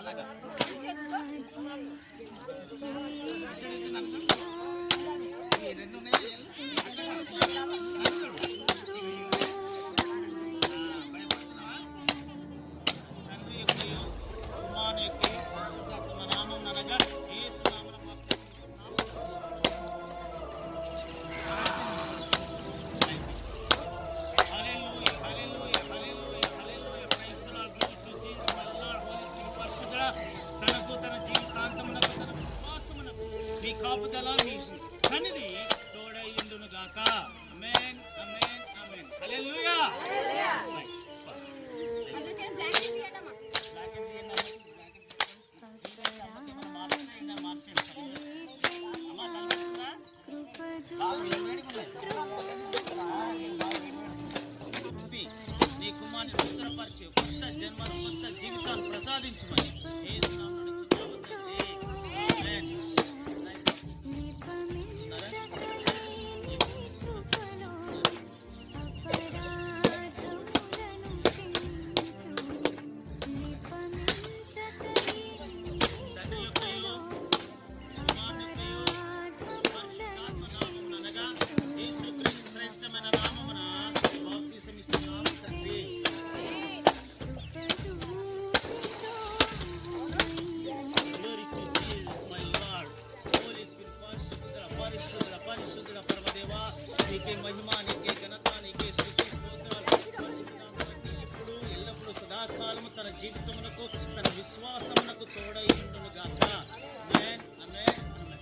అలాగా ఈ రెండు ఉన్నాయి భయపడుతున్నావా తండ్రి యొక్కయు కుమారుని యొక్కయు పరిశుద్ధాత్మ నామమున అనగా యేసు నామమున Hallelujah, hallelujah, hallelujah, hallelujah. Praise the Lord. Glory to Jesus, my Lord. Holy Spirit, పరిశుద్ధుడా, తనకు తన జీవితాంతమునకు తన విశ్వాసమునకు మీ కాపుదల మీ సన్నిధి తోడై ఉండును గాక ఆమేన్ ఆమేన్ ఆమేన్ హల్లెలూయా Right. Black and green అమ్మా. Black and green. వీలైతే అమ్మకి మనం మార్చలే, ఇంకా మార్చండి. అమ్మా, చల్లబడుతుందా? బాగా వేడిగా ఉన్నాయి. ఆ, నేను బాగా వేడిగా ఉన్నాయి. చెప్పి, నీ కుమారుని రుద్రపరిచి కొత్త జన్మను కొత్త జీవితాలు ప్రసాదించమని యేసు నామమున అడుగుతున్నాము తండ్రి. ఆమేన్. తండ్రి యొక్కయు, కుమారుని యొక్కయు, పరిశుద్ధాత్మ నామమున అనగా యేసుక్రీస్తు శ్రేష్టమైన నామమున బాప్తిసం ఇస్తున్నాము తండ్రి. Glory to Jesus, my Lord. Holy Spirit, పరిశుద్ధుల, పరిశుద్ధుల, పరిశుద్ధుల పరమదేవా, నీకే మహిమ, నీకే ఘనత, నీకే స్తుతి, స్తోత్రాలు. పరిశుద్ధాత్మకి ఇప్పుడు ఎల్లప్పుడూ సదాకాలము తన జీవితమునకు తన విశ్వాసమునకు తోడై ఉండును గాక ఆమేన్, ఆమేన్, ఆమేన్.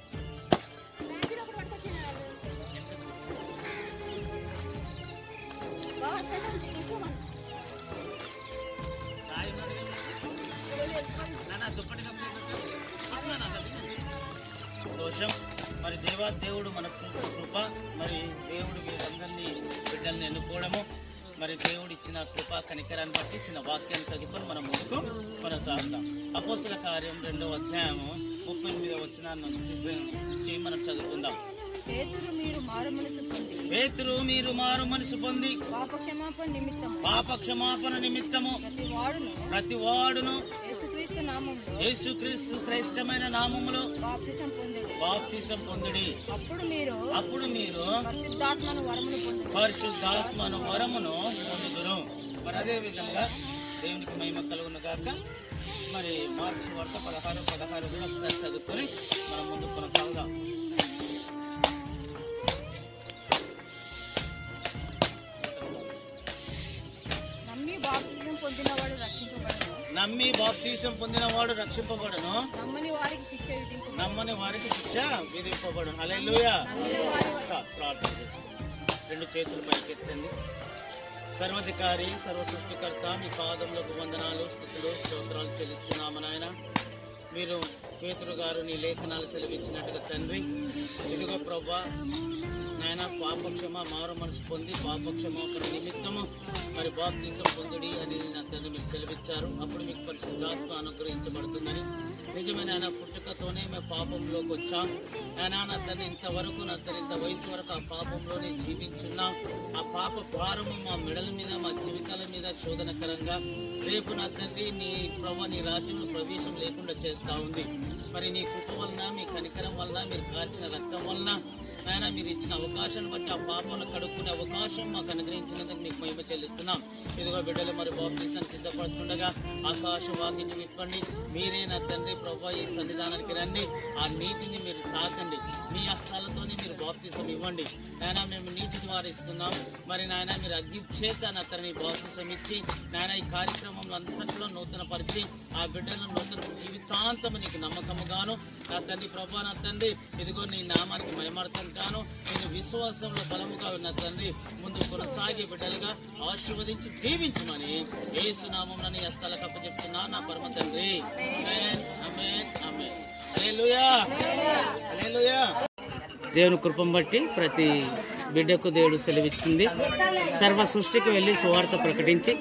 సాయి మరి నాన్న దుప్పటి కప్పేటట్టు. అట్లా నా తల్లి. దోషం మరి దేవా దేవుడు మనకు చూపిన కృప మరి దేవుడు వీరందరినీ బిడ్డల్ని ఎన్నుకోవడము మరి దేవుడు ఇచ్చిన కృప కనికరాన్ని బట్టి ఇచ్చిన వాక్యాన్ని చదువుకొని మనం ముందుకు కొనసాగుతాం అపోస్తుల కార్యం రెండో అధ్యాయము ముప్పై ఎనిమిదో వచ్చిన నుంచి మనం చదువుకుందాం పేతురు మీరు మారు మనసు పొంది పేతులు మీరు మారు మనసు పొంది పాపక్షమాపణ నిమిత్తం పాప క్షమాపణ నిమిత్తము ప్రతి వాడును ప్రతి వాడును యేసుక్రీస్తు నామంలో యేసుక్రీస్తు శ్రేష్టమైన నామములో బాప్తిసం పొందుడు బాప్తిసం పొందుడి అప్పుడు మీరు అప్పుడు మీరు పరిశుద్ధాత్మను వరమును పొందుడు పరిశుద్ధాత్మను వరమును పొందుదురు మరి అదే విధంగా దేవునికి మహిమ కలుగును గాక మరి మార్చి వరకు పదహారు పదహారు కూడా ఒకసారి చదువుకొని మనం ముందు కొనసాగుదాం నమ్మి బాప్తిసం పొందినవాడు రక్షింపబడను నమ్మి బాప్తీసం పొందిన వాడు రక్షింపబడును నమ్మని వారికి శిక్ష విధింపు నమ్మని వారికి శిక్ష విధింపబడును హల్లెలూయా నమ్మిన వారి చా- ప్రార్థన చేసుకుందాం రెండు చేతులు పైకెత్తండి సర్వాధికారి సర్వ సృష్టికర్త మీ పాదములకు వందనాలు స్థుతులు స్తోత్రాలు చెల్లిస్తున్నాము నాయన మీరు పేతురు గారు నీ లేఖనాలు సెలవిచ్చినట్టుగా తండ్రి ఇదిగో ప్రభా నాయన పాపక్షమ మారు మనసు పొంది పాపక్షమాపణ నిమిత్తము మరి బాప్తీసం పొందుడి అని నా తండ్రి మీరు సెలవిచ్చారు అప్పుడు మీకు పరిశుద్ధాత్మ అనుగ్రహించబడుతుందని నిజమే నాయన పుట్టుకతోనే మేము పాపంలోకి వచ్చాం నాయన నా తండ్రి ఇంతవరకు నా తండ్రి ఇంత వయసు వరకు ఆ పాపంలోనే జీవించున్నాం ఆ పాప భారము మా మెడల మీద మా జీవితాల మీద శోధనకరంగా రేపు నా తండ్రి నీ ప్రభు నీ రాజ్యంలో ప్రవేశం లేకుండా చేస్తా ఉంది మరి నీ కృప వలన మీ కనికరం వలన మీరు కార్చిన రక్తం వలన నాయన మీరు ఇచ్చిన అవకాశాన్ని బట్టి ఆ పాపను కడుక్కునే అవకాశం మాకు అనుగ్రహించినందుకు మీకు మహిమ చెల్లిస్తున్నాం ఇదిగో బిడ్డలు మరి బాప్తీసాన్ని సిద్ధపడుతుండగా ఆకాశ వాకిని విప్పండి మీరే నా తండ్రి ప్రభా ఈ సన్నిధానానికి రండి ఆ నీటిని మీరు తాకండి మీ హస్తాలతోనే మీరు బాప్తీసం ఇవ్వండి నాయన మేము నీటి ద్వారా ఇస్తున్నాం మరి నాయన మీరు అగ్ని చేత నా తండ్రి బాప్తీసం ఇచ్చి నాయన ఈ కార్యక్రమంలో అంతట్లో నూతన పరిచి ఆ బిడ్డలను నూతన జీవితాంతము నీకు నమ్మకముగాను నా తండ్రి ప్రభా నా తండ్రి ఇదిగో నీ నామానికి మయమార్థం గాను నేను విశ్వాసంలో బలముగా ఉన్న తండ్రి ముందు కొనసాగే బిడ్డలుగా ఆశీర్వదించి దీవించమని ఏసునామం నీ హస్తాలకు అప్పచెప్తున్నా నా పరమ తండ్రి ఆమేన్, ఆమేన్, ఆమేన్. హల్లెలూయా. హల్లెలూయా. దేవుని కృపం బట్టి ప్రతి బిడ్డకు దేవుడు సెలవిస్తుంది సర్వ సృష్టికి వెళ్ళి సువార్త ప్రకటించి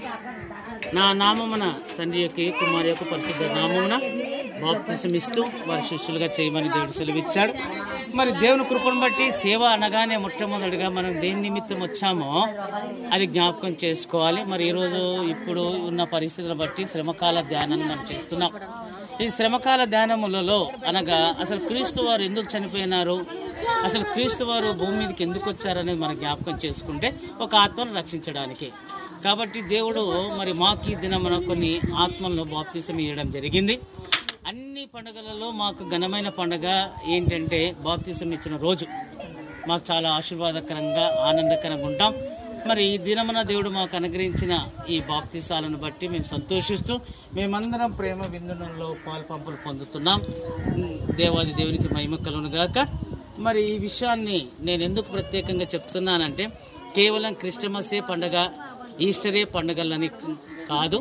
నా నామమున తండ్రి యొక్క కుమారి యొక్క పరిశుద్ధ నామమున బాప్తిసం ఇస్తూ వారి శిష్యులుగా చేయమని దేవుడు సెలవిచ్చాడు మరి దేవుని కృపను బట్టి సేవ అనగానే మొట్టమొదటిగా మనం దేని నిమిత్తం వచ్చామో అది జ్ఞాపకం చేసుకోవాలి మరి ఈరోజు ఇప్పుడు ఉన్న పరిస్థితులను బట్టి శ్రమకాల ధ్యానాన్ని మనం చేస్తున్నాం ఈ శ్రమకాల ధ్యానములలో అనగా అసలు క్రీస్తు వారు ఎందుకు చనిపోయినారు అసలు క్రీస్తు వారు భూమి మీదకి ఎందుకు వచ్చారనేది మనం జ్ఞాపకం చేసుకుంటే ఒక ఆత్మను రక్షించడానికి కాబట్టి దేవుడు మరి మాకు ఈ దినమున కొన్ని ఆత్మలను బాప్తిసం ఇవ్వడం జరిగింది అన్ని పండుగలలో మాకు ఘనమైన పండుగ ఏంటంటే బాప్తిసం ఇచ్చిన రోజు మాకు చాలా ఆశీర్వాదకరంగా ఆనందకరంగా ఉంటాం మరి ఈ దినమున దేవుడు మాకు అనుగ్రహించిన ఈ బాప్తిసాలను బట్టి మేము సంతోషిస్తూ మేమందరం ప్రేమ విందులలో పాలు పంపులు పొందుతున్నాం ఉమ్, దేవాది దేవునికి మహిమ కలుగును గాక మరి ఈ విషయాన్ని నేను ఎందుకు ప్రత్యేకంగా చెప్తున్నానంటే కేవలం క్రిస్టమసే పండగ ఈస్టరే పండుగలని కాదు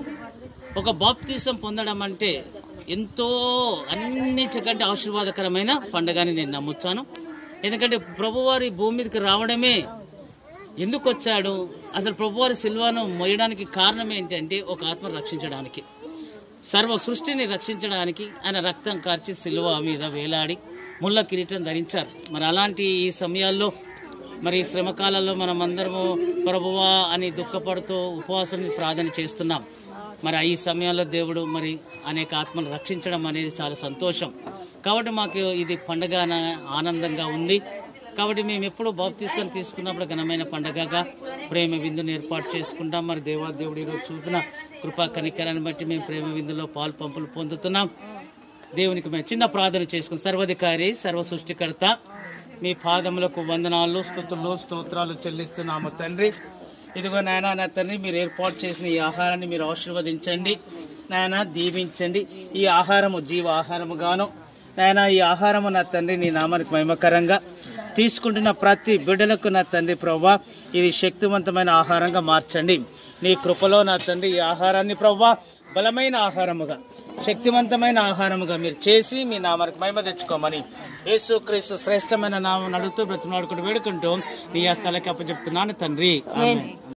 ఒక బాప్తిసం పొందడం అంటే ఎంతో అన్నిటికంటే ఆశీర్వాదకరమైన పండుగని నేను నమ్ముతాను ఎందుకంటే ప్రభువారి భూమి మీదకి రావడమే ఎందుకు వచ్చాడు అసలు ప్రభువారి సిల్వాను మోయడానికి కారణం ఏంటంటే ఒక ఆత్మ రక్షించడానికి సర్వ సృష్టిని రక్షించడానికి ఆయన రక్తం కార్చి సిలువ మీద వేలాడి ముళ్ళ కిరీటం ధరించారు మరి అలాంటి ఈ సమయాల్లో మరి ఈ శ్రమకాలంలో మనం అందరము ప్రభువా అని దుఃఖపడుతూ ఉపవాసం ప్రార్థన చేస్తున్నాం మరి ఈ సమయంలో దేవుడు మరి అనేక ఆత్మలు రక్షించడం అనేది చాలా సంతోషం కాబట్టి మాకు ఇది పండగ ఆనందంగా ఉంది కాబట్టి మేము ఎప్పుడు బాప్తీసం తీసుకున్నప్పుడు ఘనమైన పండగగా ప్రేమ విందుని ఏర్పాటు చేసుకుంటాం మరి దేవా దేవుడు ఈరోజు చూపిన కృపా కనికరాన్ని బట్టి మేము ప్రేమ విందులో పాలు పంపులు పొందుతున్నాం దేవునికి మేము చిన్న ప్రార్థన చేసుకుని సర్వాధికారి సర్వ సృష్టికర్త మీ పాదములకు వందనాలు స్థుతులు స్తోత్రాలు చెల్లిస్తున్నాము తండ్రి ఇదిగో నాయన నా తండ్రి మీరు ఏర్పాటు చేసిన ఈ ఆహారాన్ని మీరు ఆశీర్వదించండి నాయన దీవించండి ఈ ఆహారము జీవ ఆహారముగాను నాయన ఈ ఆహారము నా తండ్రి నీ నామానికి మహిమకరంగా తీసుకుంటున్న ప్రతి బిడ్డలకు నా తండ్రి ప్రవ్వా ఇది శక్తివంతమైన ఆహారంగా మార్చండి నీ కృపలో నా తండ్రి ఈ ఆహారాన్ని ప్రవ్వా బలమైన ఆహారముగా శక్తివంతమైన ఆహారముగా మీరు చేసి మీ నామానికి మహిమ తెచ్చుకోమని యేసు క్రీస్తు శ్రేష్టమైన నామం అడుగుతూ బ్రతిమాడుకుంటూ వేడుకుంటూ నీ ఆ స్థలకి అప్పచెప్తున్నాను తండ్రి ఆమేన్.